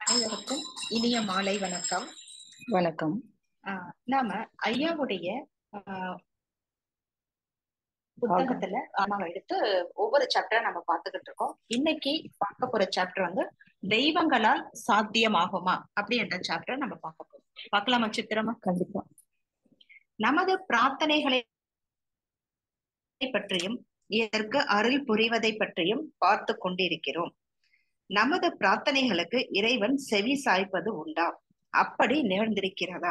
அனைவருக்கும் இனிய மாலை வணக்கம் வணக்கம் ஆஹ் நாம ஐயாவுடைய ஆஹ் புத்தகத்துல நாம எடுத்து ஒவ்வொரு சாப்டர் நம்ம பார்த்துக்கிட்டு இருக்கோம் இன்னைக்கு பார்க்க போற சாப்டர் வந்து தெய்வங்களால் சாத்தியமாகுமா அப்படின்ற சாப்டர் நம்ம பார்க்க போறோம் பார்க்கலாமா சித்திரமா கண்டிப்பா நமது பிரார்த்தனைகளை பற்றியும் இதற்கு அருள் புரிவதை பற்றியும் பார்த்து கொண்டிருக்கிறோம் நமது பிரார்த்தனைகளுக்கு இறைவன் செவி சாய்ப்பது உண்டா அப்படி நிகழ்ந்திருக்கிறதா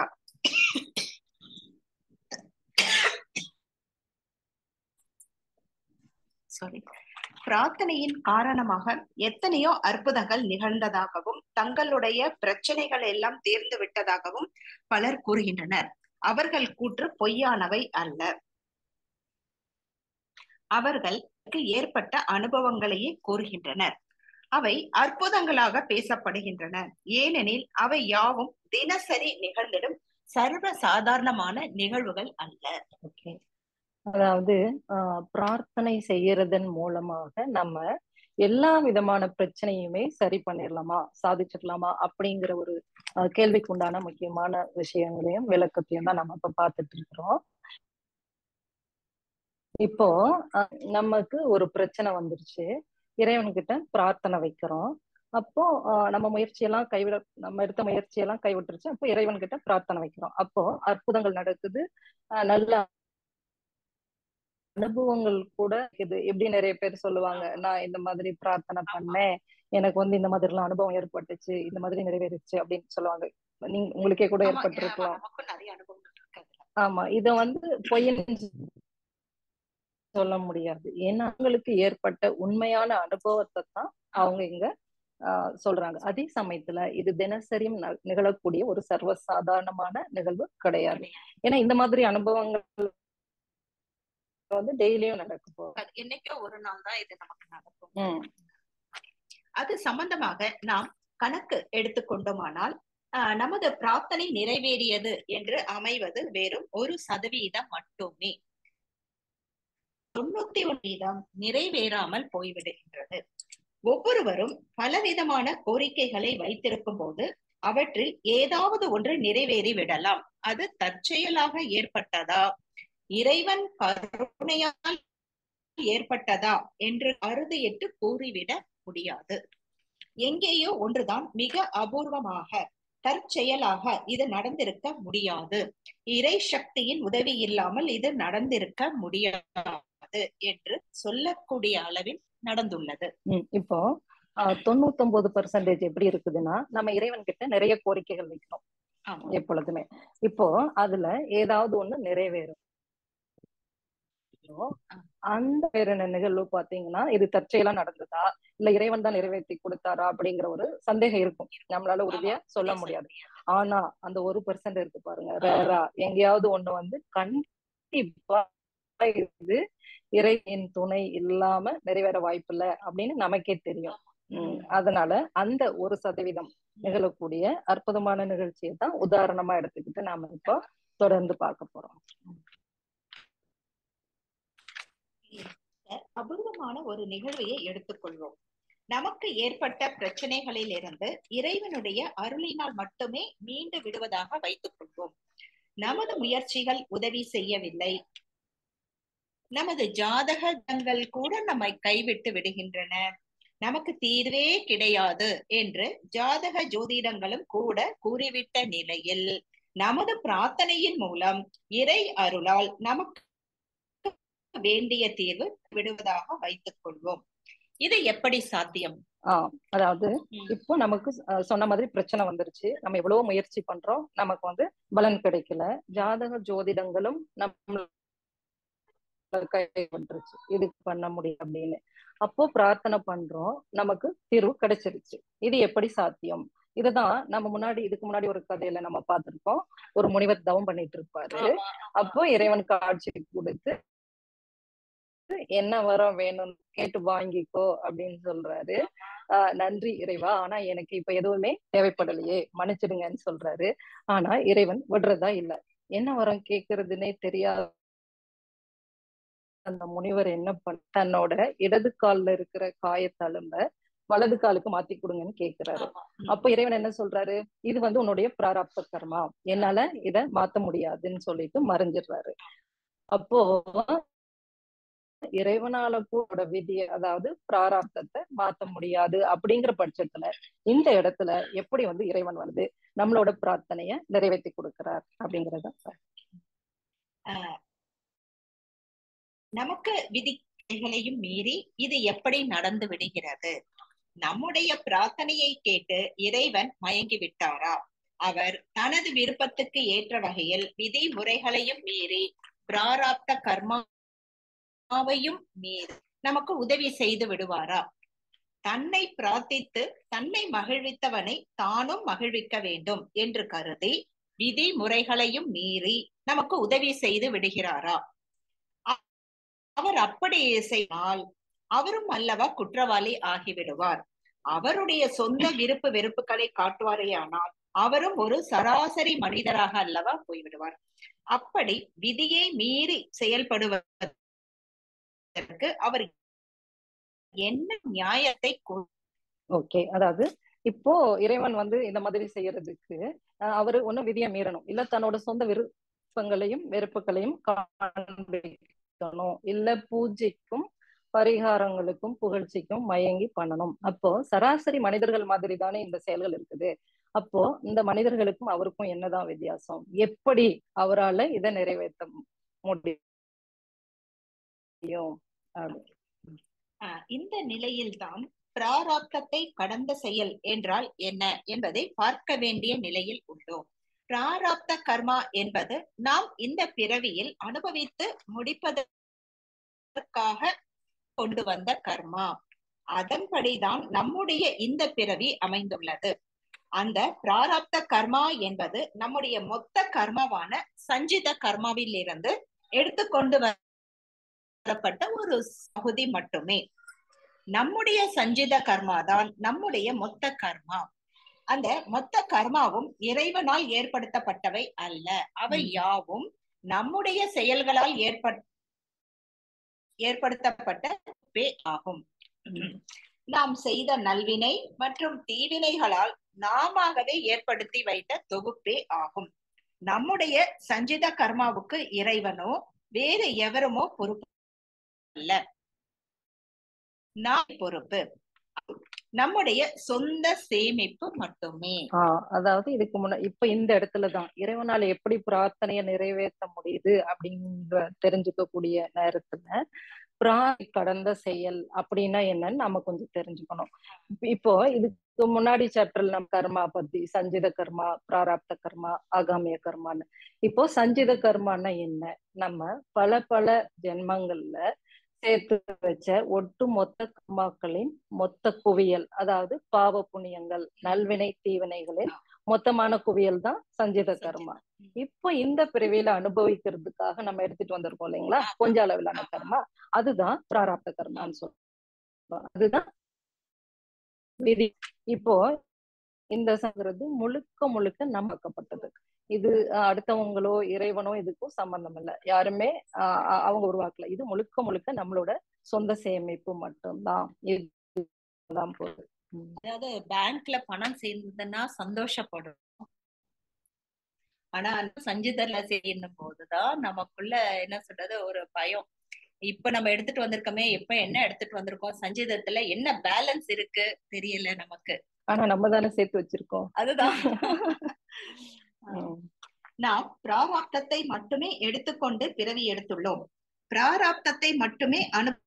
சாரி பிரார்த்தனையின் காரணமாக எத்தனையோ அற்புதங்கள் நிகழ்ந்ததாகவும் தங்களுடைய பிரச்சனைகள் எல்லாம் தீர்ந்து விட்டதாகவும் பலர் கூறுகின்றனர் அவர்கள் கூற்று பொய்யானவை அல்ல அவர்களுக்கு ஏற்பட்ட அனுபவங்களையே கூறுகின்றனர் அவை அற்புதங்களாக பேசப்படுகின்றன ஏனெனில் அவை யாவும் தினசரி நிகழ்ந்திடும் சர்வ சாதாரணமான நிகழ்வுகள் அல்ல ஓகே அதாவது ஆஹ் பிரார்த்தனை செய்யறதன் மூலமாக நம்ம எல்லா விதமான பிரச்சனையுமே சரி பண்ணிடலாமா சாதிச்சிடலாமா அப்படிங்கிற ஒரு ஆஹ் கேள்விக்கு உண்டான முக்கியமான விஷயங்களையும் விளக்கத்தையும் தான் நம்ம இப்ப பார்த்துட்டு இருக்கிறோம் இப்போ ஆஹ் நமக்கு ஒரு பிரச்சனை வந்துருச்சு இறைவன்கிட்ட பிரார்த்தனை வைக்கிறோம் அப்போ ஆஹ் நம்ம முயற்சியெல்லாம் கைவிட நம்ம எடுத்த முயற்சியெல்லாம் கைவிட்டுருச்சு அப்போ இறைவன் கிட்ட பிரார்த்தனை வைக்கிறோம் அப்போ அற்புதங்கள் நடக்குது ஆஹ் நல்ல அனுபவங்கள் கூட இது எப்படி நிறைய பேர் சொல்லுவாங்க நான் இந்த மாதிரி பிரார்த்தனை பண்ணேன் எனக்கு வந்து இந்த மாதிரி எல்லாம் அனுபவம் ஏற்பட்டுச்சு இந்த மாதிரி நிறைவேறிச்சு அப்படின்னு சொல்லுவாங்க நீங்க உங்களுக்கே கூட ஏற்பட்டிருக்கலாம் நமக்கும் நிறைய அனுபவங்கள் இருக்கு அதுல. ஆமா இத வந்து பொய்ன்னு சொல்ல முடியாது ஏன்னா அவங்களுக்கு ஏற்பட்ட உண்மையான அனுபவத்தை தான் அவங்க இங்க ஆஹ் சொல்றாங்க அதே சமயத்துல இது தினசரியும் ந- நிகழக்கூடிய ஒரு சர்வசாதாரணமான நிகழ்வு கிடையாது ஏன்னா இந்த மாதிரி அனுபவங்கள் வந்து டெய்லியும் நடக்கும் போகும் அது என்னைக்கோ ஒரு நாள் தான் இது நமக்கு நடக்கும் உம் அது சம்பந்தமாக நாம் கணக்கு எடுத்துக்கொண்டோமானால் ஆஹ் நமது பிரார்த்தனை நிறைவேறியது என்று அமைவது வெறும் ஒரு சதவீதம் மட்டுமே தொண்ணூத்தி ஒன்று வீதம் நிறைவேறாமல் போய்விடுகின்றது ஒவ்வொருவரும் பலவிதமான கோரிக்கைகளை வைத்திருக்கும் போது அவற்றில் ஏதாவது ஒன்று நிறைவேறி விடலாம் அது தற்செயலாக ஏற்பட்டதா இறைவன் கருணையால் ஏற்பட்டதா என்று அறுதியிட்டு கூறிவிட முடியாது எங்கேயோ ஒன்றுதான் மிக அபூர்வமாக தற்செயலாக இது நடந்திருக்க முடியாது இறை சக்தியின் உதவி இல்லாமல் இது நடந்திருக்க முடியாது என்று சொல்லக்கூடிய அளவில் நடந்துள்ளது உம் இப்போ ஆஹ் தொண்ணூத்தொன்பது பர்சன்டேஜ் எப்படி இருக்குதுன்னா நம்ம இறைவன் கிட்ட நிறைய கோரிக்கைகள் வைக்கிறோம் ஆமா எப்பொழுதுமே இப்போ அதுல ஏதாவது ஒண்ணு நிறைவேறும் அந்த வேற நிகழ்வு பாத்தீங்கன்னா இது தற்செயலா நடந்ததா இல்ல இறைவன் தான் நிறைவேற்றி கொடுத்தாரா அப்படிங்கிற ஒரு சந்தேகம் இருக்கும் நம்மளால உறுதியா சொல்ல முடியாது ஆனா அந்த ஒரு பர்சன்ட் இருக்கு பாருங்க ரேரா எங்கேயாவது ஒண்ணு வந்து கண்டிப்பா இது இறைவன் துணை இல்லாம நிறைவேற வாய்ப்பில்லை அப்படின்னு நமக்கே தெரியும் உம் அதனால அந்த ஒரு சதவீதம் நிகழக்கூடிய அற்புதமான நிகழ்ச்சியை தான் உதாரணமா எடுத்துக்கிட்டு நாம இப்போ தொடர்ந்து பார்க்க போறோம் அபூர்வமான ஒரு நிகழ்வையை எடுத்துக்கொள்வோம் நமக்கு ஏற்பட்ட பிரச்சனைகளில் இருந்து இறைவனுடைய அருளினால் மட்டுமே மீண்டு விடுவதாக வைத்துக் கொள்வோம் நமது முயற்சிகள் உதவி செய்யவில்லை நமது ஜாதகங்கள் கூட நம்மை கைவிட்டு விடுகின்றன நமக்கு தீர்வே கிடையாது என்று ஜாதக ஜோதிடங்களும் கூட கூறிவிட்ட நிலையில் நமது பிரார்த்தனையின் மூலம் இறை அருளால் நமக்கு வேண்டிய தீர்வு விடுவதாக வைத்துக் கொள்வோம் இது எப்படி சாத்தியம் ஆஹ் அதாவது இப்போ நமக்கு அஹ், சொன்ன மாதிரி பிரச்சனை வந்துருச்சு நம்ம எவ்வளவோ முயற்சி பண்றோம் நமக்கு வந்து பலன் கிடைக்கல ஜாதக ஜோதிடங்களும் நம்ம கைப்பற்றுச்சு இது பண்ண முடியும் அப்படின்னு அப்போ பிரார்த்தனை பண்றோம் நமக்கு தீர்வு கிடைச்சிருச்சு இது எப்படி சாத்தியம் இதுதான் நம்ம முன்னாடி இதுக்கு முன்னாடி ஒரு கதையில நம்ம பார்த்திருக்கோம் ஒரு முனிவர் தவம் பண்ணிட்டு இருப்பாரு அப்போ இறைவன் காட்சி கொடுத்து என்ன வரம் வேணும்னு கேட்டு வாங்கிக்கோ அப்படின்னு சொல்றாரு ஆஹ் நன்றி இறைவா ஆனா எனக்கு இப்ப எதுவுமே தேவைப்படலையே மன்னிச்சிடுங்கன்னு சொல்றாரு ஆனா இறைவன் விடுறதா இல்ல என்ன வரம் கேக்குறதுன்னே தெரியாத அந்த முனிவர் என்ன பண்ண தன்னோட இடது கால்ல இருக்கிற காயத்தழும்ப வலது காலுக்கு மாத்தி கொடுங்கன்னு கேக்குறாரு ஆமா. அப்ப இறைவன் என்ன சொல்றாரு இது வந்து உன்னுடைய பிராரப்த கர்மா என்னால இத மாத்த முடியாதுன்னு சொல்லிட்டு மறைஞ்சிடுறாரு அப்போ இறைவனால கூட விதிய அதாவது பிராராப்தத்தை மாத்த முடியாது அப்படிங்கிற பட்சத்துல இந்த இடத்துல எப்படி வந்து இறைவன் வந்து நம்மளோட பிரார்த்தனைய நிறைவேற்றி கொடுக்கிறார் அப்படிங்கறத ஆஹ் நமக்கு விதிகளையும் மீறி இது எப்படி நடந்து விடுகிறது நம்முடைய பிரார்த்தனையை கேட்டு இறைவன் மயங்கி விட்டாரா அவர் தனது விருப்பத்துக்கு ஏற்ற வகையில் விதிமுறைகளையும் மீறி பிராராப்த கர்மாவையும் மீறி நமக்கு உதவி செய்து விடுவாரா தன்னை பிரார்த்தித்து தன்னை மகிழ்வித்தவனை தானும் மகிழ்விக்க வேண்டும் என்று கருதி விதிமுறைகளையும் மீறி நமக்கு உதவி செய்து விடுகிறாரா அ- அவர் அப்படி செய்தால் அவரும் அல்லவா குற்றவாளி ஆகிவிடுவார் அவருடைய சொந்த விருப்பு வெறுப்புகளை காட்டுவாரேயானால் அவரும் ஒரு சராசரி மனிதராக அல்லவா போய்விடுவார் அப்படி விதியை மீறி செயல்படுவதற்கு அவர் என்ன நியாயத்தை கொ- ஓகே அதாவது இப்போ இறைவன் வந்து இந்த மாதிரி செய்யறதுக்கு அஹ், அவரு ஒண்ணு விதியை மீறணும் இல்ல தன்னோட சொந்த விருப்பங்களையும் வெறுப்புகளையும் காண்பிக்கணும் இல்ல பூஜைக்கும் பரிகாரங்களுக்கும் புகழ்ச்சிக்கும் மயங்கி பண்ணணும் அப்போ சராசரி மனிதர்கள் மாதிரி தானே இந்த செயல்கள் இருக்குது அப்போ இந்த மனிதர்களுக்கும் அவருக்கும் என்னதான் வித்தியாசம் எப்படி அவரால இதை நிறைவேற்ற முடியும் அப்படி. ஆஹ் இந்த நிலையில்தான் பிராராப்தத்தை கடந்த செயல் என்றால் என்ன என்பதை பார்க்க வேண்டிய நிலையில் உள்ளோம் பிராராப்த கர்மா என்பது நாம் இந்த பிறவியில் அனுபவித்து முடிப்பதற்காக கொண்டு வந்த கர்மா அதன்படிதான் நம்முடைய இந்த பிறவி அமைந்துள்ளது அந்த பிராராப்த கர்மா என்பது நம்முடைய மொத்த கர்மாவான சஞ்சித கர்மாவில் இருந்து எடுத்துக்கொண்டு வரப்பட்ட ஒரு பகுதி மட்டுமே நம்முடைய சஞ்சித கர்மா தான் நம்முடைய மொத்த கர்மா அந்த மொத்த கர்மாவும் இறைவனால் ஏற்படுத்தப்பட்டவை அல்ல அவை ம். யாவும் நம்முடைய செயல்களால் ஏற்பட் ஏற்படுத்தப்பட்ட தொகுப்பே ஆகும் நாம் செய்த நல்வினை மற்றும் தீவினைகளால் நாமாகவே ஏற்படுத்தி வைத்த தொகுப்பே ஆகும் நம்முடைய சஞ்சித கர்மாவுக்கு இறைவனோ வேறு எவருமோ பொறுப்பு அல்ல நாம் பொறுப்பு நம்முடைய சொந்த சேமிப்பு மட்டுமே ஆஹ் அதாவது இதுக்கு முன்ன இப்ப இந்த இடத்துலதான் இறைவனால எப்படி பிரார்த்தனைய நிறைவேற்ற முடியுது அப்படிங்கிற தெரிஞ்சுக்கக்கூடிய நேரத்துல பிராணி கடந்த செயல் அப்படின்னா என்னன்னு நாம கொஞ்சம் தெரிஞ்சுக்கணும் இப்ப- இப்போ இதுக்கு முன்னாடி சாப்டர்ல நம்ம கர்மா பத்தி சஞ்சித கர்மா பிராராப்த கர்மா ஆகாமிய கர்மான்னு இப்போ சஞ்சித கர்மான்னா என்ன நம்ம பல பல ஜென்மங்கள்ல சேர்த்து வச்ச ஒட்டு மொத்த கர்மாக்களின் மொத்த குவியல் அதாவது பாவ புண்ணியங்கள் நல்வினை தீவினைகளின் மொத்தமான குவியல் தான் சஞ்சித கர்மா இப்போ இந்த பிறவியில அனுபவிக்கிறதுக்காக நம்ம எடுத்துட்டு வந்திருக்கோம் இல்லைங்களா கொஞ்ச அளவிலான கர்மா அதுதான் பிராராப்த கர்மான்னு சொல்றோம் அதுதான் விதி இப்போ இந்த சங்கிறது முழுக்க முழுக்க நம்பக்கப்பட்டது இது அஹ், அடுத்தவங்களோ இறைவனோ இதுக்கும் சம்பந்தம் இல்லை யாருமே ஆஹ் அ- அவங்க உருவாக்கல இது முழுக்க முழுக்க நம்மளோட சொந்த சேமிப்பு மட்டும்தான் இதுதான் போகுது உம். அதாவது பேங்க்ல பணம் சேர்ந்ததுன்னா சந்தோஷப்படும் ஆனா அந்த சஞ்சிதர்ல செய்யும் போதுதான் நமக்குள்ள என்ன சொல்றது ஒரு பயம் இப்ப நம்ம எடுத்துட்டு வந்திருக்கோமே இப்ப என்ன எடுத்துட்டு வந்திருக்கோம் சஞ்சிதத்துல என்ன பேலன்ஸ் இருக்கு தெரியல நமக்கு ஆனா நம்ம தானே சேர்த்து வச்சிருக்கோம் அதுதான் உம். நாம் பிராராப்தத்தை மட்டுமே எடுத்துக்கொண்டு பிறவி எடுத்துள்ளோம் பிராராப்தத்தை மட்டுமே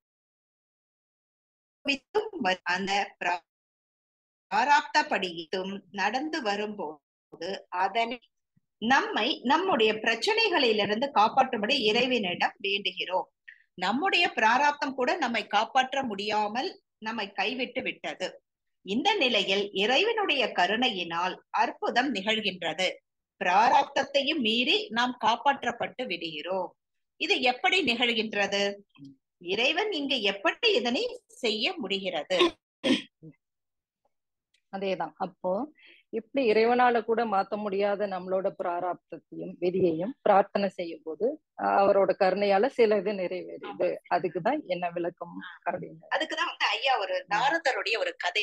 அனுபவித்தும் வ- அந்த பிரா- பிராராப்தப்படியும் நடந்து வரும்போது அதனை நம்மை நம்முடைய பிரச்சனைகளிலிருந்து காப்பாற்றும்படி இறைவனிடம் வேண்டுகிறோம் நம்முடைய பிராராப்தம் கூட நம்மை காப்பாற்ற முடியாமல் நம்மை கைவிட்டு விட்டது இந்த நிலையில் இறைவனுடைய கருணையினால் அற்புதம் நிகழ்கின்றது பிராராப்தத்தையும் மீறி நாம் காப்பாற்றப்பட்டு விடுகிறோம் இது எப்படி நிகழ்கின்றது இறைவன் இங்கு எப்படி இதனை செய்ய முடிகிறது அதேதான் அப்போ இப்படி இறைவனால கூட மாத்த முடியாத நம்மளோட பிராராப்தத்தையும் விதியையும் பிரார்த்தனை செய்யும் போது ஆஹ் அவரோட கருணையால சில இது நிறைவேறுது அதுக்குதான் என்ன விளக்கம் அப்படின்னு அதுக்குதான் வந்து ஐயா ஒரு நாரதருடைய ஒரு கதை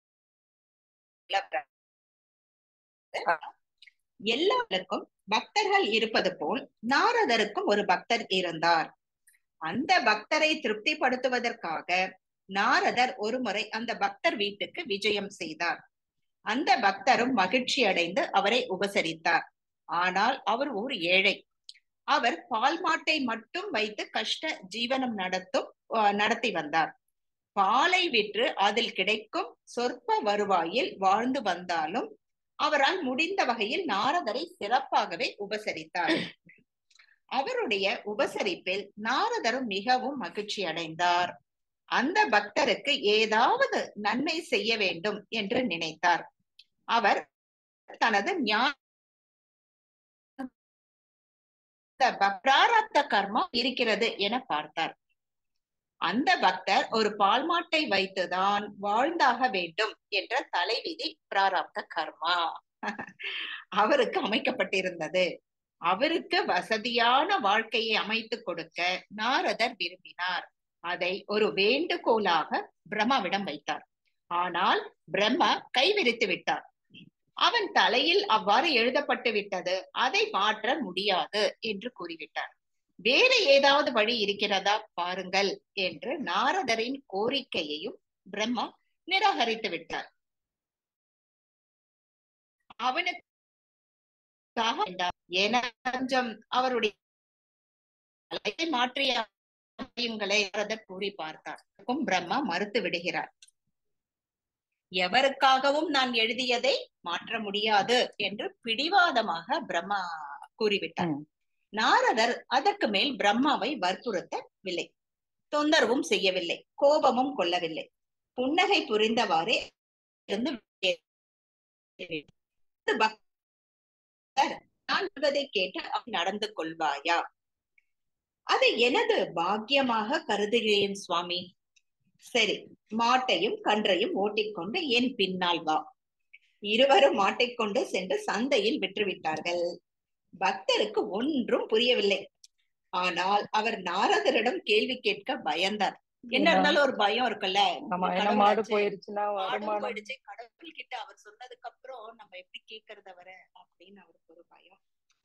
எல்லாருக்கும் பக்தர்கள் இருப்பது போல் நாரதருக்கும் ஒரு பக்தர் இருந்தார் அந்த பக்தரை திருப்திப்படுத்துவதற்காக நாரதர் ஒருமுறை அந்த பக்தர் வீட்டுக்கு விஜயம் செய்தார் அந்த பக்தரும் மகிழ்ச்சி அடைந்து அவரை உபசரித்தார் ஆனால் அவர் ஒரு ஏழை அவர் பால் மாட்டை மட்டும் வைத்து கஷ்ட ஜீவனம் நடத்தும் நடத்தி வந்தார் பாலை விற்று அதில் கிடைக்கும் சொற்ப வருவாயில் வாழ்ந்து வந்தாலும் அவரால் முடிந்த வகையில் நாரதரை சிறப்பாகவே உபசரித்தார் அவருடைய உபசரிப்பில் நாரதரும் மிகவும் மகிழ்ச்சி அடைந்தார் அந்த பக்தருக்கு ஏதாவது நன்மை செய்ய வேண்டும் என்று நினைத்தார் அவர் தனது பிராரப்த கர்மா இருக்கிறது என பார்த்தார் அந்த பக்தர் ஒரு பால்மாட்டை வைத்துதான் வாழ்ந்தாக வேண்டும் என்ற தலைவிதி பிராரப்த கர்மா அவருக்கு அமைக்கப்பட்டிருந்தது அவருக்கு வசதியான வாழ்க்கையை அமைத்து கொடுக்க நாரதர் விரும்பினார் அதை ஒரு வேண்டுகோளாக பிரம்மாவிடம் வைத்தார் ஆனால் பிரம்மா கைவிரித்து விட்டார் அவன் தலையில் அவ்வாறு எழுதப்பட்டு விட்டது அதை மாற்ற முடியாது என்று கூறிவிட்டார் வேறு ஏதாவது வழி இருக்கிறதா பாருங்கள் என்று நாரதரின் கோரிக்கையையும் பிரம்மா நிராகரித்து விட்டார் அவனுக்காக என கொஞ்சம் அவருடைய மாற்றிய நாரதர் கூறி பார்த்தார் பிரம்மா மறுத்து விடுகிறார் எவருக்காகவும் நான் எழுதியதை மாற்ற முடியாது என்று பிடிவாதமாக பிரம்மா கூறிவிட்டார் நாரதர் அதற்கு மேல் பிரம்மாவை வற்புறுத்தவில்லை தொந்தரவும் செய்யவில்லை கோபமும் கொள்ளவில்லை புன்னகை புரிந்தவாறே இருந்து நான் சொல்வதை கேட்டு நடந்து கொள்வாயா அதை எனது பாக்கியமாக கருதுகிறேன் சுவாமி சரி மாட்டையும் கன்றையும் ஓட்டிக்கொண்டு என் பின்னால் வா இருவரும் மாட்டைக்கொண்டு சென்று சந்தையில் விற்றுவிட்டார்கள் பக்தருக்கு ஒன்றும் புரியவில்லை ஆனால் அவர் நாரதரிடம் கேள்வி கேட்க பயந்தார் என்ன இருந்தாலும் ஒரு பயம் இருக்குல்ல மாடு போயிருச்சுன்னா போயிடுச்சு கடவுள் கிட்ட அவர் சொன்னதுக்கு அப்புறம் நம்ம எப்படி கேக்குறது அவர அப்படின்னு அவருக்கு ஒரு பயம்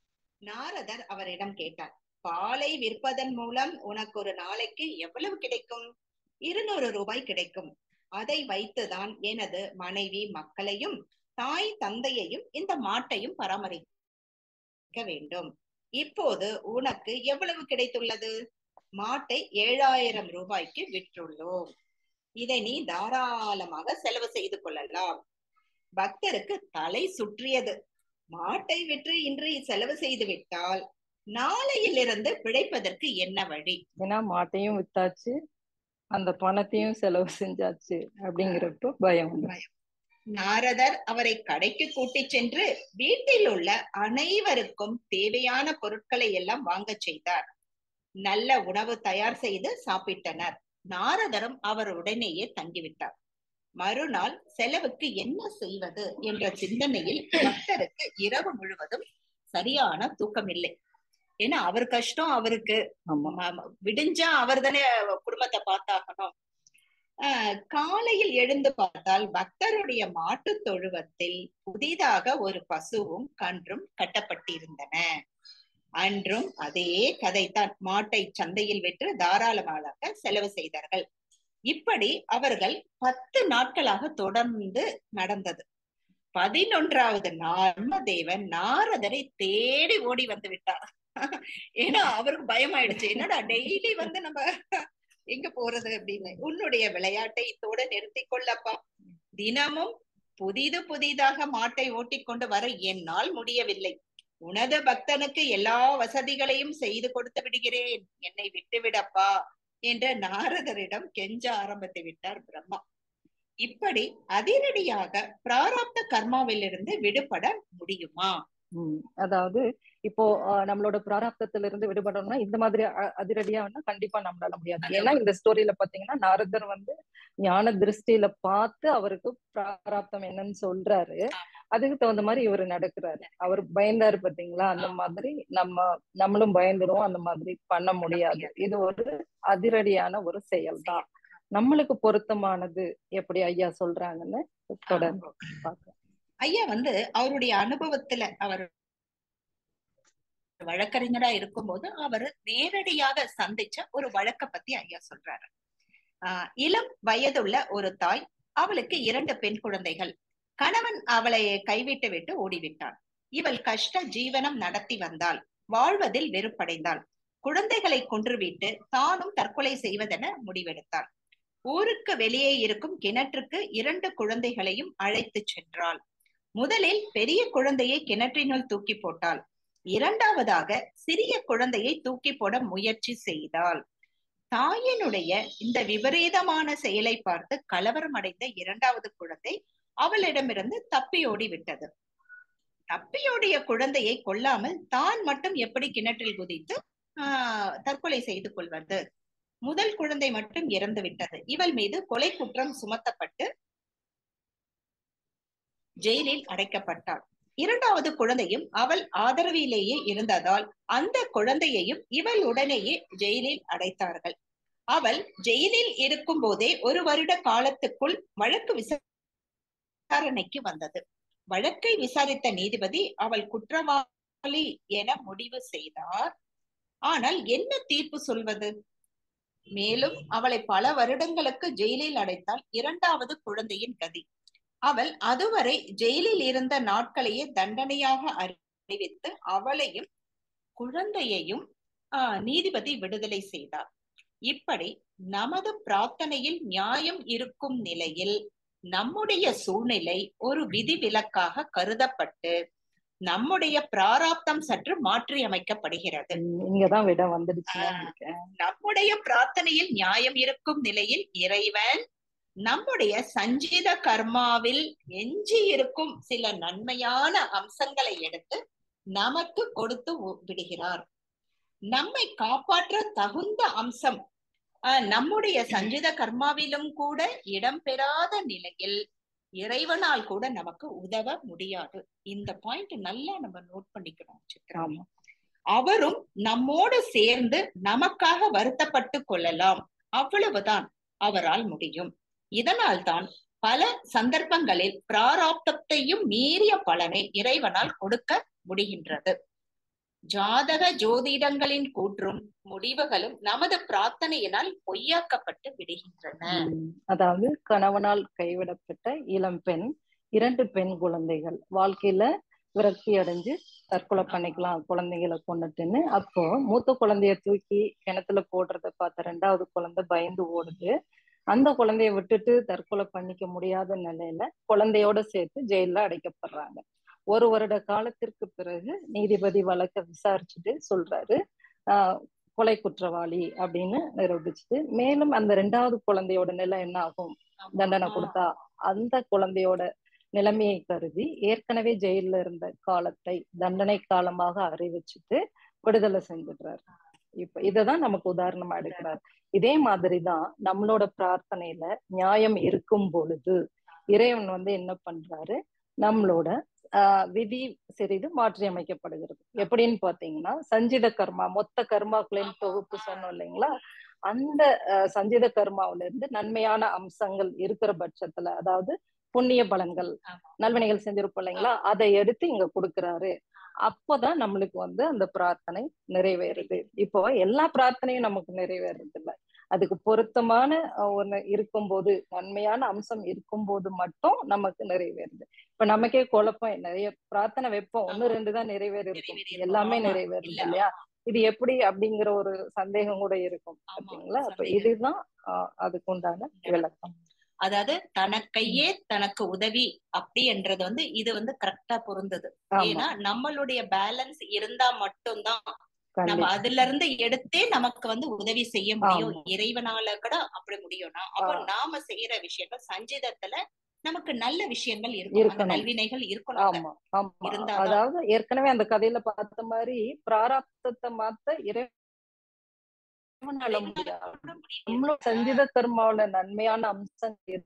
நாரதர் அவரிடம் கேட்டார் பாலை விற்பதன் மூலம் உனக்கு ஒரு நாளைக்கு எவ்வளவு கிடைக்கும் இருநூறு ரூபாய் கிடைக்கும் அதை வைத்துதான் எனது மனைவி மக்களையும் தாய் தந்தையையும் இந்த மாட்டையும் பராமரிக்க வேண்டும் இப்போது உனக்கு எவ்வளவு கிடைத்துள்ளது மாட்டை ஏழாயிரம் ரூபாய்க்கு விற்றுள்ளோம் இதை நீ தாராளமாக செலவு செய்து கொள்ளலாம் பக்தருக்கு தலை சுற்றியது மாட்டை விற்று இன்று செலவு செய்து விட்டால் நாளையிலிருந்து பிழைப்பதற்கு என்ன வழி ஏன்னா மாட்டையும் வித்தாச்சு அந்த பணத்தையும் செலவு செஞ்சாச்சு அப்படிங்கிறப்ப பயம் நாரதர் அவரை கடைக்கு கூட்டிச் சென்று வீட்டில் உள்ள அனைவருக்கும் தேவையான பொருட்களை எல்லாம் வாங்க செய்தார் நல்ல உணவு தயார் செய்து சாப்பிட்டனர் நாரதரும் அவர் உடனேயே தங்கிவிட்டார் மறுநாள் செலவுக்கு என்ன செய்வது என்ற சிந்தனையில் பக்தருக்கு இரவு முழுவதும் சரியான தூக்கம் இல்லை ஏன்னா அவர் கஷ்டம் அவருக்கு விடிஞ்சா அவர் தானே குடும்பத்தை பார்த்தாகணும் ஆஹ் காலையில் எழுந்து பார்த்தால் பக்தருடைய மாட்டு தொழுவத்தில் புதிதாக ஒரு பசுவும் கன்றும் கட்டப்பட்டிருந்தன அன்றும் அதே கதைத்தான் மாட்டை சந்தையில் விற்று தாராளமாக செலவு செய்தார்கள் இப்படி அவர்கள் பத்து நாட்களாக தொடர்ந்து நடந்தது பதினொன்றாவது நார்மதேவன் நாரதரை தேடி ஓடி வந்து விட்டார் ஏன்னா அவருக்கு பயமாயிடுச்சு என்னடா டெய்லி வந்து நம்ம எங்க போறது அப்படின்னு உன்னுடைய விளையாட்டை இத்தோட நிறுத்தி கொள்ளப்பா தினமும் புதிது புதிதாக மாட்டை ஓட்டிக்கொண்டு வர என்னால் முடியவில்லை உனது பக்தனுக்கு எல்லா வசதிகளையும் செய்து கொடுத்து விடுகிறேன் என்னை விட்டுவிடப்பா என்ற நாரதரிடம் கெஞ்ச ஆரம்பித்து விட்டார் பிரம்மா இப்படி அதிரடியாக பிராரப்த கர்மாவிலிருந்து விடுபட முடியுமா உம் அதாவது இப்போ அஹ், நம்மளோட பிராரப்தத்துல இருந்து விடுபடணும்னா இந்த மாதிரி அ- அதிரடியா வேணா கண்டிப்பா நம்மளால முடியாது ஏன்னா இந்த ஸ்டோரியில பாத்தீங்கன்னா நாரதர் வந்து ஞான திருஷ்டியில பார்த்து அவருக்கு பிராராப்தம் என்னன்னு சொல்றாரு அதுக்கு தகுந்த மாதிரி இவரு நடக்கிறாரு அவர் பயந்தாரு பாத்தீங்களா அந்த மாதிரி நம்ம நம்மளும் பயந்துருவோம் அந்த மாதிரி பண்ண முடியாது இது ஒரு அதிரடியான ஒரு செயல் தான் நம்மளுக்கு பொருத்தமானது எப்படி ஐயா சொல்றாங்கன்னு தொடர்ந்து பார்க்கலாம் ஐயா வந்து அவருடைய அனுபவத்துல அவர் வழக்கறிஞரா இருக்கும்போது அவர் நேரடியாக சந்திச்ச ஒரு வழக்க பத்தி ஐயா சொல்றாரு ஆஹ் இளம் வயதுள்ள ஒரு தாய் அவளுக்கு இரண்டு பெண் குழந்தைகள் கணவன் அவளை கைவிட்டு விட்டு ஓடிவிட்டான் இவள் கஷ்ட ஜீவனம் நடத்தி வந்தாள் வாழ்வதில் வெறுப்படைந்தாள் குழந்தைகளை கொன்றுவிட்டு தானும் தற்கொலை செய்வதென முடிவெடுத்தாள் ஊருக்கு வெளியே இருக்கும் கிணற்றுக்கு இரண்டு குழந்தைகளையும் அழைத்து சென்றாள் முதலில் பெரிய குழந்தையை கிணற்றினுள் தூக்கி போட்டாள் இரண்டாவதாக சிறிய குழந்தையை தூக்கி போட முயற்சி செய்தாள் தாயினுடைய இந்த விபரீதமான செயலை பார்த்து கலவரம் அடைந்த இரண்டாவது குழந்தை அவளிடமிருந்து தப்பியோடி விட்டது தப்பியோடிய குழந்தையை கொல்லாமல் தான் மட்டும் எப்படி கிணற்றில் குதித்து ஆஹ் தற்கொலை செய்து கொள்வது முதல் குழந்தை மட்டும் இறந்து விட்டது இவள் மீது கொலை குற்றம் சுமத்தப்பட்டு ஜெயிலில் அடைக்கப்பட்டாள் இரண்டாவது குழந்தையும் அவள் ஆதரவிலேயே இருந்ததால் அந்த குழந்தையையும் இவள் உடனேயே ஜெயிலில் அடைத்தார்கள் அவள் ஜெயிலில் இருக்கும் போதே ஒரு வருட காலத்துக்குள் வழக்கு விசாரணைக்கு வந்தது வழக்கை விசாரித்த நீதிபதி அவள் குற்றவாளி என முடிவு செய்தார் ஆனால் என்ன தீர்ப்பு சொல்வது மேலும் அவளை பல வருடங்களுக்கு ஜெயிலில் அடைத்தால் இரண்டாவது குழந்தையின் கதி அவள் அதுவரை ஜெயிலில் இருந்த நாட்களையே தண்டனையாக அறிவித்து அவளையும் குழந்தையையும் ஆஹ் நீதிபதி விடுதலை செய்தார் இப்படி நமது பிரார்த்தனையில் நியாயம் இருக்கும் நிலையில் நம்முடைய சூழ்நிலை ஒரு விதிவிலக்காக கருதப்பட்டு நம்முடைய பிராராப்தம் சற்று மாற்றி அமைக்கப்படுகிறது உம் இங்கதான் விட வந்துடுச்சு நினைக்கிறேன். நம்முடைய பிரார்த்தனையில் நியாயம் இருக்கும் நிலையில் இறைவன் நம்முடைய சஞ்சீத கர்மாவில் எஞ்சி இருக்கும் சில நன்மையான அம்சங்களை எடுத்து நமக்கு கொடுத்து உ- விடுகிறார் நம்மை காப்பாற்ற தகுந்த அம்சம் ஆஹ், நம்முடைய சஞ்சித கர்மாவிலும் கூட இடம்பெறாத நிலையில் இறைவனால் கூட நமக்கு உதவ முடியாது இந்த பாயிண்ட் நல்லா நம்ம நோட் பண்ணிக்கணும் சித்ரா ஆமா அவரும் நம்மோடு சேர்ந்து நமக்காக வருத்தப்பட்டு கொள்ளலாம் அவ்வளவுதான் அவரால் முடியும் இதனால்தான் பல சந்தர்ப்பங்களில் பிராராப்தத்தையும் மீறிய பலனை இறைவனால் கொடுக்க முடிகின்றது ஜாதக ஜோதிடங்களின் கூற்றும் முடிவுகளும் நமது பிரார்த்தனையினால் பொய்யாக்கப்பட்டு விடுகின்றன உம் அதாவது கணவனால் கைவிடப்பட்ட இளம் பெண் இரண்டு பெண் குழந்தைகள் வாழ்க்கையில விரக்தி அடைஞ்சு தற்கொலை பண்ணிக்கலாம் குழந்தைகளை கொண்டுட்டுன்னு அப்போ மூத்த குழந்தைய தூக்கி கிணத்துல போடுறத பார்த்த ரெண்டாவது குழந்தை பயந்து ஓடுது அந்த குழந்தைய விட்டுட்டு தற்கொலை பண்ணிக்க முடியாத நிலையில குழந்தையோட சேர்த்து ஜெயில அடைக்கப்படுறாங்க ஒரு வருட காலத்திற்கு பிறகு நீதிபதி வழக்க விசாரிச்சுட்டு சொல்றாரு ஆஹ் கொலை குற்றவாளி அப்படின்னு நிரூபிச்சுட்டு மேலும் அந்த ரெண்டாவது குழந்தையோட நிலை என்ன ஆகும் தண்டனை கொடுத்தா அந்த குழந்தையோட நிலைமையை கருதி ஏற்கனவே ஜெயில்ல இருந்த காலத்தை தண்டனை காலமாக அறிவிச்சுட்டு விடுதலை செஞ்சிடுறாரு இப்ப இததான் நமக்கு உதாரணமா எடுக்கிறார் இதே மாதிரிதான் நம்மளோட பிரார்த்தனையில நியாயம் இருக்கும் பொழுது இறைவன் வந்து என்ன பண்றாரு நம்மளோட ஆஹ் விதி சிறிது மாற்றி அமைக்கப்படுகிறது எப்படின்னு பாத்தீங்கன்னா சஞ்சித கர்மா மொத்த கர்மாக்களின் தொகுப்பு சொன்னோம் இல்லைங்களா அந்த ஆஹ் சஞ்சித கர்மாவில இருந்து நன்மையான அம்சங்கள் இருக்கிற பட்சத்துல அதாவது புண்ணிய பலன்கள் ஆமா. நல்வினைகள் செஞ்சிருப்போம் இல்லைங்களா அதை எடுத்து இங்க கொடுக்கறாரு அப்பதான் நம்மளுக்கு வந்து அந்த பிரார்த்தனை நிறைவேறுது இப்போ எல்லா பிரார்த்தனையும் நமக்கு நிறைவேறது இல்ல அதுக்கு பொருத்தமான அஹ், ஒண்ணு இருக்கும்போது நன்மையான அம்சம் இருக்கும்போது மட்டும் நமக்கு நிறைவேறுது இப்ப நமக்கே குழப்பம் நிறைய பிரார்த்தனை வைப்போம் ஒண்ணு ரெண்டு தான் நிறைவேறி இருக்கும் நிறைவேறி எல்லாமே இருக்கும். ஆமா. நிறைவேறுது இல்ல, இல்லையா இது எப்படி அப்படிங்கிற ஒரு சந்தேகம் கூட இருக்கும் ஆமா, பாத்தீங்களா அப்ப சந்தேகம். இதுதான் ஆஹ், அதுக்குண்டான விளக்கம் அதாவது தனக்கையே தனக்கு உதவி அப்படி என்றது வந்து இது வந்து கரெக்டா பொருந்தது ஆமா ஏன்னா நம்மளுடைய பேலன்ஸ் இருந்தா மட்டும்தான் நம்ம கண்டிப்பா அதுல இருந்து எடுத்தே நமக்கு வந்து உதவி செய்ய முடியும் ஆமா. இறைவனால கூட அப்படி முடியும்னா அப்போ ஆ. நாம செய்யற விஷயங்கள் சஞ்சிதத்துல நமக்கு நல்ல விஷயங்கள் இருக்கும் அந்த இருக்கணும். நல்வினைகள் இருக்கணும் அங்க. ஆமா ஆமா இருந்தாதான் அதாவது ஏற்கனவே அந்த கதையில பார்த்த மாதிரி பிராரப்தத்தை மாத்த இறைவனால இறைவனால முடியாது கூட முடியாது. நம்மளும் சஞ்சித கர்மாவோட நன்மையான அம்சம் இருக்கு.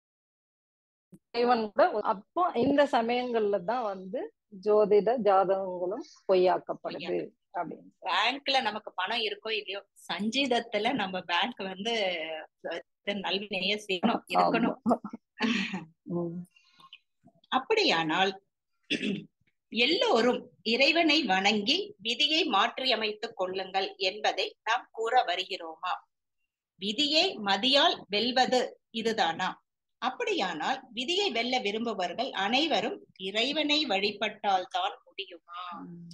இறைவன் கூட ஒரு- அப்போ இந்த சமயங்கள்ல தான் வந்து ஜோதிட ஜாதகங்களும் பொய்யாக்கப்படுது அப்படின்னு பேங்க்ல நமக்கு பணம் இருக்கோ இல்லையோ சஞ்சீதத்துல நம்ம பேங்க் வந்து அஹ், நல்வினைய செய்யணும் இருக்கணும் ஆமா. உம் அப்படியானால் எல்லோரும் இறைவனை வணங்கி விதியை மாற்றியமைத்துக் கொள்ளுங்கள் என்பதை நாம் கூற வருகிறோமா விதியை மதியால் வெல்வது இதுதானா அப்படியானால் விதியை வெல்ல விரும்புபவர்கள் அனைவரும் இறைவனை வழிபட்டால் தான் முடியுமா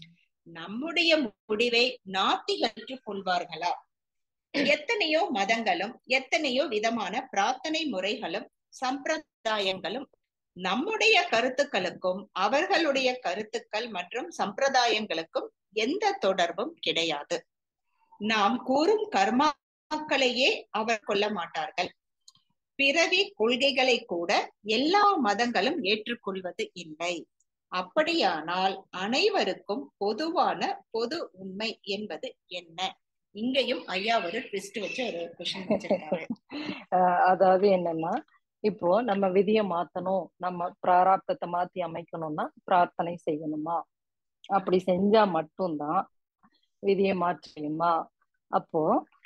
நம்முடைய முடிவை நாத்திகற்றுக் கொள்வார்களா எத்தனையோ மதங்களும் எத்தனையோ விதமான பிரார்த்தனை முறைகளும் சம்பிரதாயங்களும் நம்முடைய கருத்துக்களுக்கும் அவர்களுடைய கருத்துக்கள் மற்றும் சம்பிரதாயங்களுக்கும் எந்த தொடர்பும் கிடையாது நாம் கூறும் கர்மாக்களையே அவர் கொள்ள மாட்டார்கள் பிறவி கொள்கைகளை கூட எல்லா மதங்களும் ஏற்றுக்கொள்வது இல்லை அப்படியானால் அனைவருக்கும் பொதுவான பொது உண்மை என்பது என்ன இங்கேயும் ஐயா ஒரு ட்விஸ்ட் வச்சு ஒரு கொஸ்டின் வச்சிருக்காரு அஹ் அதாவது என்னன்னா இப்போ நம்ம விதியை மாத்தணும் நம்ம பிராராப்தத்தை மாத்தி அமைக்கணும்னா பிரார்த்தனை செய்யணுமா அப்படி செஞ்சா மட்டும்தான் விதியை மாற்றியுமா அப்போ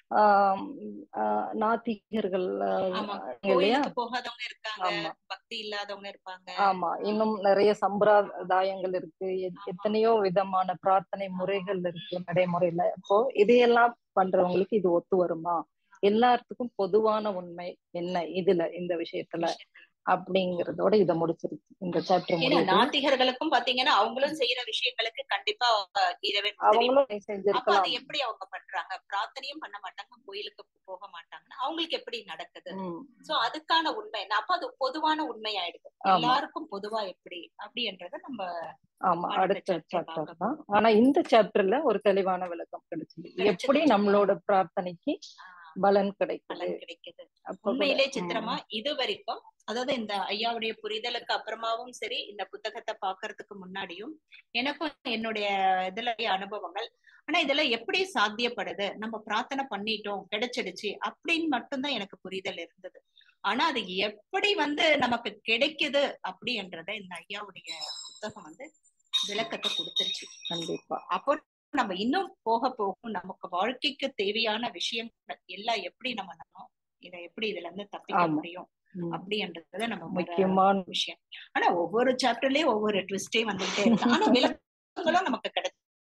ஆஹ் ஆஹ் நாத்திகர்கள் ஆஹ் ஆமா இல்லையா கோயிலுக்கு போகாதவங்க இருக்காங்க ஆமா. பக்தி இல்லாதவங்க இருப்பாங்க ஆமா இன்னும் நிறைய சம்பிரதாயங்கள் இருக்கு எத்- ஆமா. எத்தனையோ விதமான பிரார்த்தனை முறைகள் இருக்கு நடைமுறையில இப்போ இதையெல்லாம் பண்றவங்களுக்கு இது ஒத்து வருமா எல்லாத்துக்கும் பொதுவான உண்மை என்ன இதுல இந்த விஷயத்துல அப்படிங்கறதோட இத முடிச்சிருச்சு இந்த சாப்டர் ஏன்னா முடியுது நாத்திகர்களுக்கும் பாத்தீங்கன்னா அவங்களும் செய்யற விஷயங்களுக்கு கண்டிப்பா அஹ், இறைவன் உதவி அவங்களும் அப்ப செஞ்சிருக்கலாம் அது எப்படி அவங்க பண்றாங்க பிரார்த்தனையும் பண்ண மாட்டாங்க கோயிலுக்கு போக மாட்டாங்கன்னா அவங்களுக்கு எப்படி நடக்குது உம் சோ அதுக்கான உண்மை என்ன அப்ப அது பொதுவான உண்மை ஆயிடுது ஆமா. எல்லாருக்கும் பொதுவா எப்படி அப்படின்றத நம்ம ஆமா அடுத்த அடுத்த chapter சாப்டர் பார்க்க தான் ஆனா இந்த சாப்டர்ல ஒரு தெளிவான விளக்கம் கிடைச்சது கிடைச்சது. எப்படி நம்மளோட பிரார்த்தனைக்கு ஆஹ், பலன் கிடைக்குது பலன் கிடைக்குது அப்ப கூட- உண்மையிலே உம். சித்திரமா இது வரைக்கும் அதாவது இந்த ஐயாவுடைய புரிதலுக்கு அப்புறமாவும் சரி இந்த புத்தகத்தை பாக்குறதுக்கு முன்னாடியும் எனக்கும் என்னுடைய இதுல அனுபவங்கள் ஆனா இதெல்லாம் எப்படி சாத்தியப்படுது நம்ம பிரார்த்தனை பண்ணிட்டோம் கிடைச்சிடுச்சு அப்படின்னு மட்டும்தான் எனக்கு புரிதல் இருந்தது ஆனா அது எப்படி வந்து நமக்கு கிடைக்குது அப்படின்றத இந்த ஐயாவுடைய புத்தகம் வந்து விளக்கத்தை கொடுத்துருச்சு கண்டிப்பா அப்போ நம்ம இன்னும் போக போகும் நமக்கு வாழ்க்கைக்கு தேவையான விஷயங்கள் எல்லாம் எப்படி நம்ம பண்ணணும் இதை எப்படி இதுல இருந்து தப்பிக்க ஆமா. முடியும் உம். அப்படின்றத நம்ம வர முக்கியமான விஷயம் ஆனா ஒவ்வொரு சாப்டர்லயும் ஒவ்வொரு ட்விஸ்டே வந்துட்டே இருக்கு ஆனா விளக்கங்களும் நமக்கு கிடைச்சு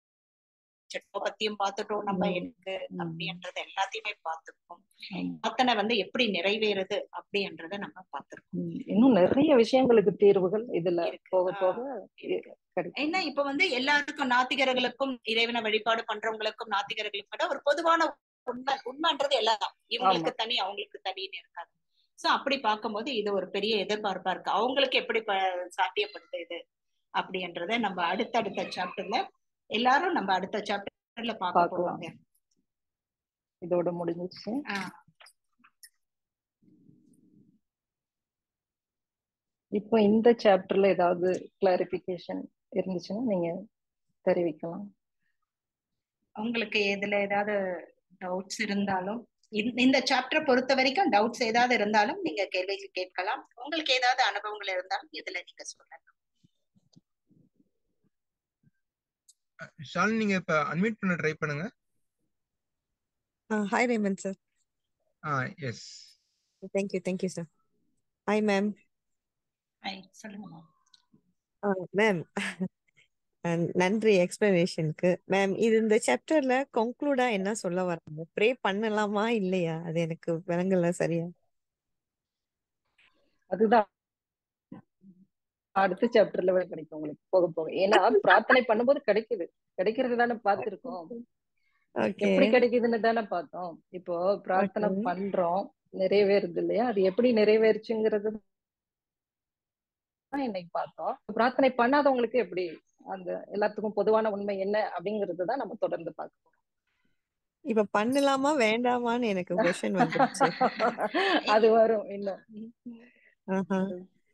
பத்தியும் பார்த்துட்டோம் நம்ம உம். எனக்கு உம். அப்படின்றத எல்லாத்தையுமே பார்த்துருக்கோம் ஆமா. பிரார்த்தனை வந்து எப்படி நிறைவேறுது அப்படின்றத நம்ம பார்த்திருக்கோம் உம். இன்னும் நிறைய விஷயங்களுக்கு தீர்வுகள் இதுல இருக்கு. போக ஆஹ் போக இருக்கு. கிடைக்கும் ஏன்னா இப்ப வந்து எல்லாருக்கும் நாத்திகர்களுக்கும் இறைவனை வழிபாடு பண்றவங்களுக்கும் நாத்திகர்களுக்கும் விட ஒரு பொதுவான உண்மை உண்மைன்றது எல்லாம் இவங்களுக்கு தனி அவங்களுக்கு தனின்னு இருக்காது சோ அப்படி பார்க்கும்போது இது ஒரு பெரிய எதிர்பார்ப்பா இருக்கு அவங்களுக்கு எப்படி ப- சாத்தியப்படுது இது அப்படின்றத நம்ம அடுத்தடுத்த சாப்டர்ல எல்லாரும் நம்ம அடுத்த சாப்டர்ல பார்க்க பார்க்கலாம். போவாங்க இதோட முடிஞ்சிச்சு ஆஹ் இப்போ இந்த சாப்டர்ல ஏதாவது கிளாரிபிகேஷன் இருந்துச்சுன்னா நீங்க தெரிவிக்கலாம் உங்களுக்கு இதுல ஏதாவது டவுட்ஸ் இருந்தாலும் இந்த- இந்த சாப்டர் பொறுத்த வரைக்கும் டவுட்ஸ் ஏதாவது இருந்தாலும் நீங்க கேள்வி கேட்கலாம் உங்களுக்கு ஏதாவது அனுபவங்கள் இருந்தாலும் இதுல நீங்க சொல்லலாம் ஷாலினி நீங்க இப்ப அன்மியூட் பண்ண ட்ரை பண்ணுங்க Uh, hi, Raymond, sir. Ah yes Thank you. Thank you, sir. Hi, ma'am. ஐ, சொல்லுங்க Uh, ma'am. அஹ் நன்றி எக்ஸ்பிளனேஷனுக்கு மேம் இது இந்த சாப்டர்ல கன்க்ளூடா என்ன சொல்ல வராங்க ப்ரே பண்ணலாமா இல்லையா அது எனக்கு விளங்கல சரியா அதுதான் அடுத்த சாப்டர்ல கிடைக்கும் உங்களுக்கு போக போக ஏன்னா பிரார்த்தனை பண்ணும்போது கிடைக்குது கிடைக்கிறது தானே பார்த்திருக்கோம் ஓகே எப்படி கிடைக்குதுன்னு தானே பார்த்தோம் இப்போ பிரார்த்தனை Okay. பண்றோம் நிறைவேறுது இல்லையா அது எப்படி நிறைவேறுச்சுங்கிறது தான் இன்னைக்கு பார்த்தோம் பிரார்த்தனை பண்ணாதவங்களுக்கு எப்படி அந்த எல்லாத்துக்கும் பொதுவான உண்மை என்ன அப்படிங்கறது தான் நம்ம தொடர்ந்து பார்க்கணும் இப்ப பண்ணலாமா வேண்டாமான்னு எனக்கு கொஸ்டின் வந்துருச்சு அது வரும் இன்னும் ஆஹா.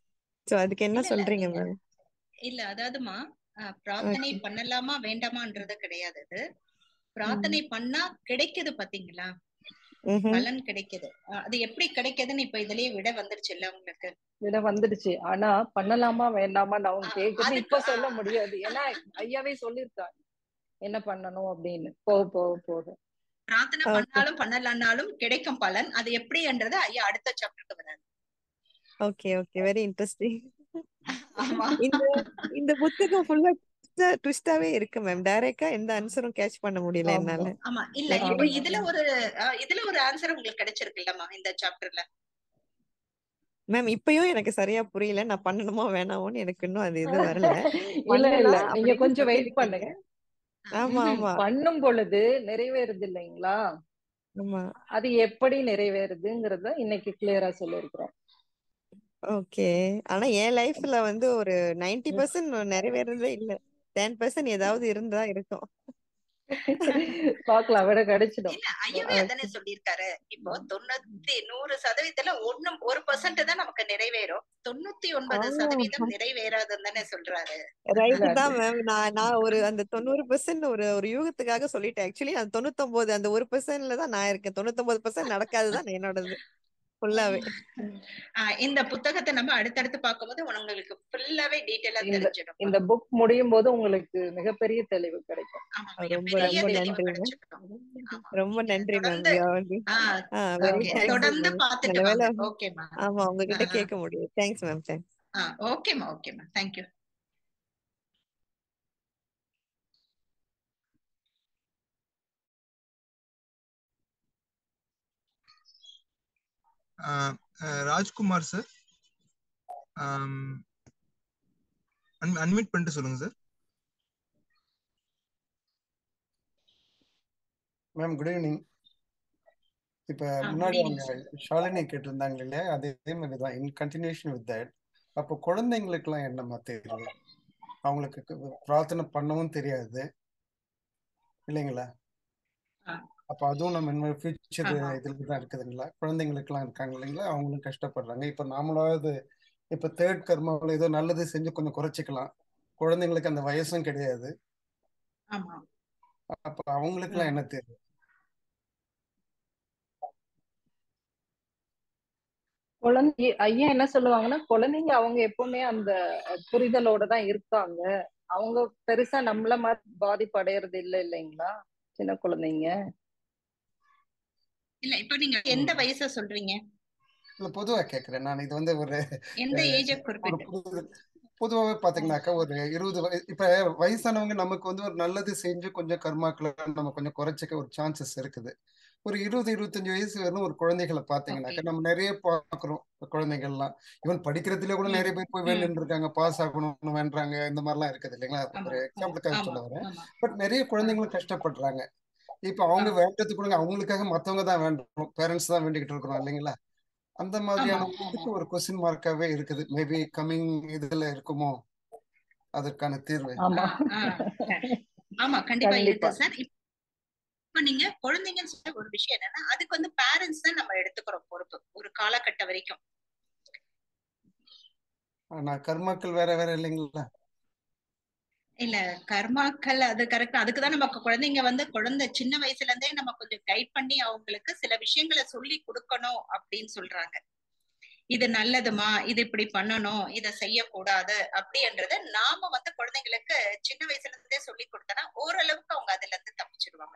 சோ அதுக்கு என்ன இல்ல இல்ல சொல்றீங்க நீங்க மேம் இல்ல அதாவதுமா அஹ், பிரார்த்தனை ஓகே பண்ணலாமா வேண்டாமான்றது கிடையாது இது பிரார்த்தனை பண்ணா கிடைக்குது பாத்தீங்களா ம் பலன் கிடைக்குது அஹ், அது எப்படி கிடைக்குதுன்னு இப்ப இதுலயே விட வந்துருச்சு இல்ல உங்களுக்கு விட வந்துடுச்சு ஆனா பண்ணலாமா வேண்டாமான்னு அவங்க அஹ், கேக்குறது அதுக்கு இப்ப சொல்ல அஹ், முடியாது ஏன்னா ஐயாவே சொல்லியிருக்காங்க என்ன பண்ணணும் அப்படின்னு போக போக போக பிரார்த்தனை ஓகே பண்ணாலும் பண்ணலன்னாலும் கிடைக்கும் பலன் அது எப்படின்றது ஐயா அடுத்த சாப்டருக்கு வராது ஓகே ஓகே வெரி இன்ட்ரெஸ்டிங் ஆமா இந்த இந்த புத்தகம் ஃபுல்லா ட்விஸ்டாவே இருக்கு மேம் டைரக்டா எந்த ஆன்சரும் கேட்ச் பண்ண முடியல ஆமா என்னால ஆமா இல்ல லைக் இப்ப ஆமா இதுல ஒரு அஹ், இதுல ஒரு ஆன்சர் உங்களுக்கு கிடைச்சிருக்குல்லம்மா இந்த சாப்டர்ல மேம் இப்பயும் எனக்கு சரியா புரியல நான் பண்ணணுமா வேணாமோன்னு எனக்கு இன்னும் அது இது வரல இல்ல இல்ல பண்ணலாம் நீங்க அப்படின்னு கொஞ்சம் வெயிட் சொல்லியிருக்கீங்க பண்ணுங்க ஆமா ம்ஹும். ஆமா பண்ணும் பொழுது நிறைவேறுது இல்லைங்களா ஆமா அது எப்படி நிறைவேறுதுங்கிறத இன்னைக்கு கிளியரா சொல்லியிருக்கிறோம் ஓகே ஆனா என் லைஃப்ல வந்து ஒரு நைன்டி பர்சன்ட் நிறைவேறதே இல்ல டென் பர்சன்ட் ஏதாவது இருந்தா இருக்கும் பாக்கலாம் விட கிடைச்சிடும் இல்ல ஐயாவே அதானே சொல்லியிருக்காரு இப்போ தொண்ணூத்தி நூறு சதவீதத்துல ஒண்ணு ஒரு பர்சன்ட் தான் நமக்கு நிறைவேறும் தொண்ணூத்தி ஒன்பது ஆமா சதவீதம் நிறைவேறாதுன்னு தானே சொல்றாரு ரைட் இல்ல தான் அது மேம் நான் நான் ஒரு அந்த தொண்ணூறு பெர்சென்ட் ஒரு ஒரு யூகத்துக்காக சொல்லிட்டேன் ஆக்சுவலி அந்த தொண்ணூத்தொன்பது அந்த ஒரு பெர்சென்ட்ல தான் நான் இருக்கேன் தொண்ணூத்தொன்பது பெர்சென்ட் நடக்காதுதான் என்னோடது ஃபுல்லாவே ஆஹ் இந்த புத்தகத்தை நம்ம அடுத்தடுத்து பார்க்கும்போது உங்களுக்கு ஃபுல்லாவே டீட்டெயிலா இந்த தெரிஞ்சிடும் இந்த புக் முடியும் போது உங்களுக்கு மிகப்பெரிய தெளிவு கிடைக்கும் ஆமா ரொம்ப மிகப்பெரிய ரொம்ப தெளிவு நன்றி மேம் கிடைச்சிடும் ஆமா ரொம்ப நீங்க நன்றி மேம் தொடர்ந்து ah ah very okay thanks தொடர்ந்து மேம் பார்த்துட்டு நல்ல வேலை வாங்க ஓகேமா ஆமா உங்ககிட்ட கேட்க முடியும் தேங்க்ஸ் மேம் தேங்க்ஸ் ஆஹ் ஓகேமா ஓகேமா தேங்க்யூ ராஜ்குமார் சார் அன்மியூட் பண்ணிட்டு சொல்லுங்க சார் மேம் குட் ஈவினிங் இப்ப ஆ, முன்னாடி good அவங்க evening, ஷாலினி கேட்டிருந்தாங்க இல்லையா அதே மாதிரி தான் இன் கண்டினியூஷன் வித் தட் அப்போ குழந்தைங்களுக்குலாம் என்னம்மா தெரியுது அவங்களுக்கு கு- பிரார்த்தனை பண்ணவும் தெரியாது இல்லைங்களா ஆ. அப்ப அதுவும் நம்ம இன்னும் ஃபியூச்சர் ஆமா. இதுல தான் இருக்குதுங்களா குழந்தைங்களுக்குலாம் இருக்காங்க இல்லைங்களா அவங்களும் கஷ்டப்படுறாங்க இப்ப நாமளாவது இப்ப தேர்ட் கர்மாவில் ஏதோ நல்லது செஞ்சு கொஞ்சம் குறைச்சிக்கலாம் குழந்தைங்களுக்கு அந்த வயசும் கிடையாது ஆமா அப்ப அவங்களுக்குலாம் என்ன தெரியும் குழந்தை ஐயா என்ன சொல்லுவாங்கன்னா குழந்தைங்க அவங்க எப்பவுமே அந்த புரிதலோட தான் இருக்காங்க அவங்க பெருசா நம்மள மாதிரி பாதிப்பு அடையறது இல்ல இல்லைங்களா சின்ன குழந்தைங்க இல்ல இப்ப நீங்க எந்த வயசை சொல்றீங்க இல்ல பொதுவா கேக்குறேன் நான் இது வந்து ஒரு எந்த ஏஜ ஒரு குறிப்பிட்டு புது பொதுவாகவே பாத்தீங்கன்னாக்கா ஒரு இருபது வய இப்ப வயசானவங்க நமக்கு வந்து ஒரு நல்லது செஞ்சு கொஞ்சம் கர்மாக்களை நம்ம கொஞ்சம் குறைச்சிக்க ஒரு சான்சஸ் இருக்குது ஒரு இருபது இருபத்தஞ்சு வயசு வரணும் ஒரு குழந்தைகளை பாத்தீங்கன்னாக்கா நம்ம நிறைய பாக்குறோம் குழந்தைகள்லாம் ஈவன் படிக்கிறதுல கூட ம், நிறைய பேர் போய் ம். வேண்டுன்னு இருக்காங்க பாஸ் ஆகணும்னு வேண்டுறாங்க இந்த மாதிரிலாம் இருக்குது இல்லைங்களா ஆமா ஒரு எக்ஸாம்பிளுக்காக ஆமா சொல்ல வரேன் ஆமா பட் நிறைய குழந்தைங்களும் கஷ்டப்படுறாங்க இப்ப அவங்க வேண்டது கூட அவங்களுக்காக மத்தவங்க தான் வேண்டணும் பேரண்ட்ஸ் தான் வேண்டிக்கிட்டு இருக்கிறோம் இல்லைங்களா அந்த ஆமா மாதிரியான ஆமா இதுக்கு ஒரு கொஸ்டின் மார்க்காவே இருக்குது மேபி கம்மிங் இதுல இருக்குமோ அதற்கான தீர்வு ஆமா ஆ, ஆ, க- ஆமா கண்டிப்பா இருக்கு கண்டிப்பா சார் இப்ப நீங்க குழந்தைங்கன்னு சொல்ற ஒரு விஷயம் என்னன்னா அதுக்கு வந்து பேரண்ட்ஸ் தான் நம்ம எடுத்துக்கிறோம் பொறுப்பு ஒரு காலகட்டம் வரைக்கும் ஆனா கர்மாக்கள் வேற வேற இல்லைங்களா இல்ல கர்மாக்கள் அது கரெக்ட் அதுக்குதான் நம்ம குழந்தைங்க வந்து குழந்தை சின்ன வயசுல இருந்தே நம்ம கொஞ்சம் கைட் பண்ணி அவங்களுக்கு சில விஷயங்களை சொல்லி கொடுக்கணும் அப்படின்னு சொல்றாங்க இது நல்லதுமா இது இப்படி பண்ணணும் இத செய்யக்கூடாது அப்படின்றத நாம வந்து குழந்தைங்களுக்கு சின்ன வயசுல இருந்தே சொல்லி கொடுத்தனா ஓரளவுக்கு அவங்க அதுல இருந்து தப்பிச்சிடுவாங்க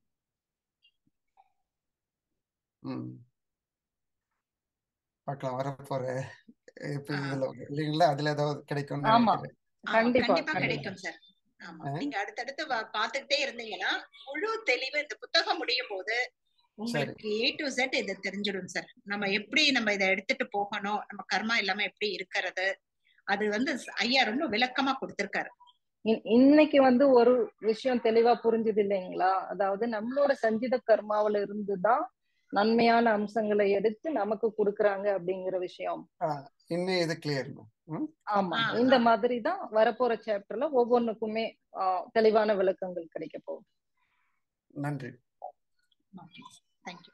ம் பார்க்கலாம் வரப்போற இப்ப ஆ. இதுல இல்லைங்களா அதுல ஏதாவது கிடைக்கும்னு ஆமா நினைக்கிறேன் ஆமா, கண்டிப்பா கண்டிப்பா கண்டிப்பா கிடைக்கும் சார் ஆமா ஆ. நீங்க அடுத்தடுத்து வ- பாத்துக்கிட்டே இருந்தீங்கன்னா முழு தெளிவு இந்த புத்தகம் முடியும் போது உங்களுக்கு ஏ டு Z இது தெரிஞ்சிடும் சார் நம்ம எப்படி நம்ம இதை எடுத்துட்டு போகணும் நம்ம கர்மா இல்லாம எப்படி இருக்கிறது அது வந்து ஐயா ரொம்ப விளக்கமா கொடுத்திருக்காரு இன்- இன்னைக்கு வந்து ஒரு விஷயம் தெளிவா புரிஞ்சுது இல்லைங்களா அதாவது நம்மளோட சஞ்சித கர்மாவில இருந்துதான் நன்மையான அம்சங்களை எடுத்து நமக்கு கொடுக்கறாங்க அப்படிங்கிற விஷயம் ஆ, இன்னும் இது கிளியர் ஆமா ஆ, இந்த ஆ. மாதிரி தான் வரப்போற சாப்டர்ல ஒவ்வொன்றுக்குமே ஆஹ், தெளிவான விளக்கங்கள் கிடைக்க போகுது நன்றி தேங்க்யூ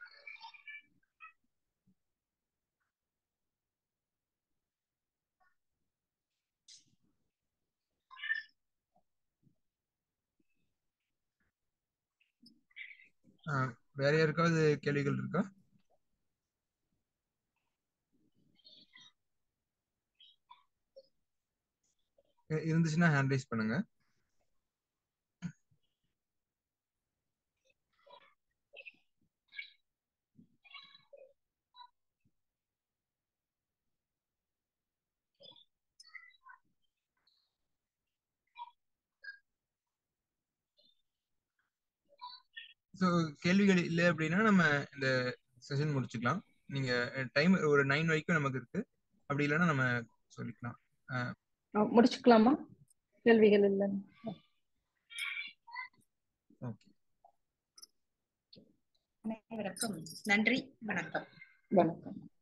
அஹ், வேற யாருக்காவது கேள்விகள் இருக்கா இ- இருந்துச்சுன்னா ஹேண்ட் ரைஸ் பண்ணுங்க ஸோ கேள்விகள் இல்லை அப்படின்னா நம்ம இந்த செஷன் முடிச்சுக்கலாம் நீங்க டைம் ஒரு நைன் வரைக்கும் நமக்கு இருக்கு அப்படி இல்லைன்னா நம்ம சொல்லிக்கலாம் அஹ், அஹ் முடிச்சுக்கலாமா கேள்விகள் இல்லைன்னு okay. அனைவருக்கும் நன்றி வணக்கம் வணக்கம்